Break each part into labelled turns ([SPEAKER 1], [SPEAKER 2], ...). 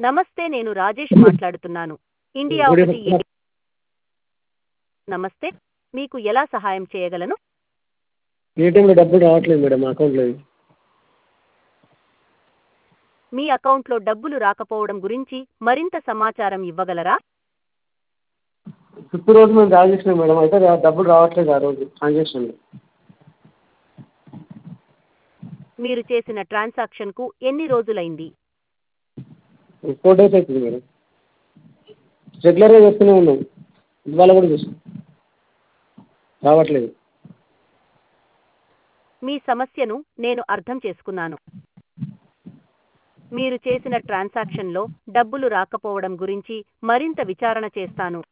[SPEAKER 1] నమస్తే నేను రాజేష్ మాట్లాడుతున్నాను ఇండియా
[SPEAKER 2] గుడ్
[SPEAKER 1] ఒకటి
[SPEAKER 2] ఈవినింగ్
[SPEAKER 1] ఏ- నమస్తే మీకు ఎలా సహాయం చేయగలను
[SPEAKER 2] ఏటీఎంలో డబ్బులు రావట్లేదు మేడం మా అకౌంట్లో
[SPEAKER 1] మీ అకౌంట్లో డబ్బులు రాకపోవడం గురించి మరింత సమాచారం ఇవ్వగలరా
[SPEAKER 2] ఫిఫ్త్ రోజు మేము డ్రా చేసినాం మేడం అయితే రా- డబ్బులు రావట్లేదు ఆ రోజు ట్రాన్సాక్షన్లో
[SPEAKER 1] మీరు చేసిన ట్రాన్సాక్షన్కు ఎన్ని రోజులైంది
[SPEAKER 2] ఫోర్ డేస్ అవుతుంది మేడం రెగ్యులర్గా చేస్తూనే ఉన్నాం ఇవాళ కూడా చేసాం రావట్లేదు
[SPEAKER 1] మీ సమస్యను నేను అర్థం చేసుకున్నాను మీరు చేసిన ట్రాన్సాక్షన్లో డబ్బులు రాకపోవడం గురించి మరింత విచారణ చేస్తాను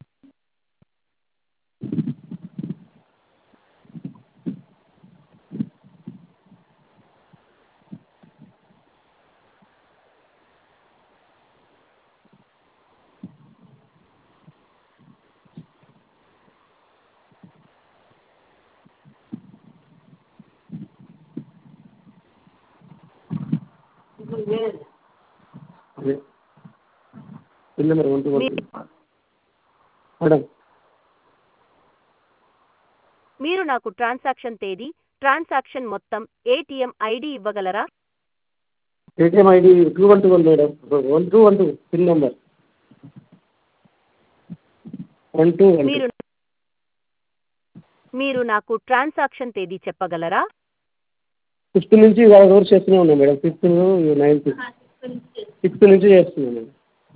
[SPEAKER 2] అదే pin number one two one
[SPEAKER 1] మీ-
[SPEAKER 2] మేడం
[SPEAKER 1] మీరు నాకు ట్రాన్సాక్షన్ తేదీ ట్రాన్సాక్షన్ మొత్తం ఏటీఎం ఐడి ఇవ్వగలరా
[SPEAKER 2] ATM ID two one two one madam one two one two pin number one two one
[SPEAKER 1] మీరు మీరు నాకు ట్రాన్సాక్షన్ తేదీ చెప్పగలరా
[SPEAKER 2] ఫిఫ్త్ నుంచి ఇవాళ రోజు చేస్తూనే ఉన్నాం మేడం ఫిఫ్త్ నైన్త్ సిక్స్త్ నుంచి చేస్తున్నాం మేడం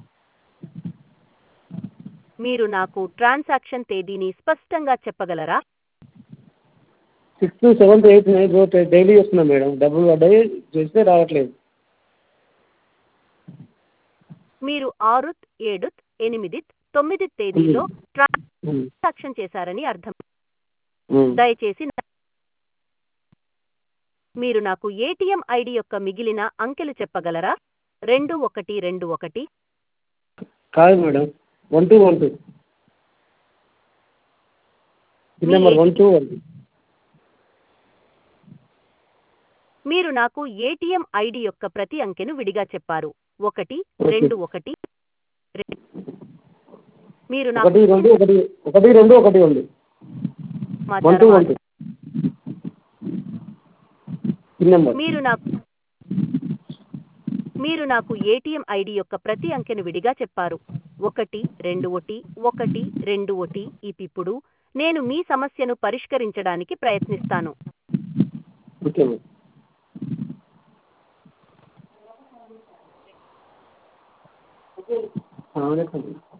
[SPEAKER 1] మీరు నాకు ట్రాన్సాక్షన్ తేదీని స్పష్టంగా చెప్పగలరా
[SPEAKER 2] సిక్స్త్ సెవెంత్ ఎయిత్ నైన్త్ రోజు డైలీ చేస్తున్నాం మేడం డబ్బులు పడ్డాయి చేస్తే రావట్లేదు
[SPEAKER 1] మీరు ఆరు ఏడు ఎనిమిది తొమ్మిది తేదీలో ట్రాన్సాక్షన్ చేశారని అర్థం దయచేసి నా- మీరు నాకు ఏటీఎం ఐడి యొక్క మిగిలిన అంకెలు చెప్పగలరా రెండు ఒకటి రెండు ఒకటి
[SPEAKER 2] కాదు madam one two one two pin number one two one two
[SPEAKER 1] మీరు నాకు ఏటీఎం ఐడి యొక్క ప్రతి అంకెను విడిగా చెప్పారు ఒకటి
[SPEAKER 2] ఓకే.
[SPEAKER 1] రెండు ఒకటి రె- మీరు
[SPEAKER 2] ఒకటి
[SPEAKER 1] నాకు
[SPEAKER 2] రెండు ఒకటి ఒకటి రెండు ఒకటి ఉంది
[SPEAKER 1] మా
[SPEAKER 2] వన్ టూ వన్
[SPEAKER 1] తర్వాత-
[SPEAKER 2] టూ పిన్ నెంబర్
[SPEAKER 1] మీరు నాకు మీరు నాకు ఏటీఎం ఐడి యొక్క ప్రతి అంకెను విడిగా చెప్పారు ఒకటి రెండు ఒకటి ఒకటి రెండు ఒకటి ఇప్పుడు నేను మీ సమస్యను పరిష్కరించడానికి ప్రయత్నిస్తాను
[SPEAKER 2] ఓకే మేడం అవునే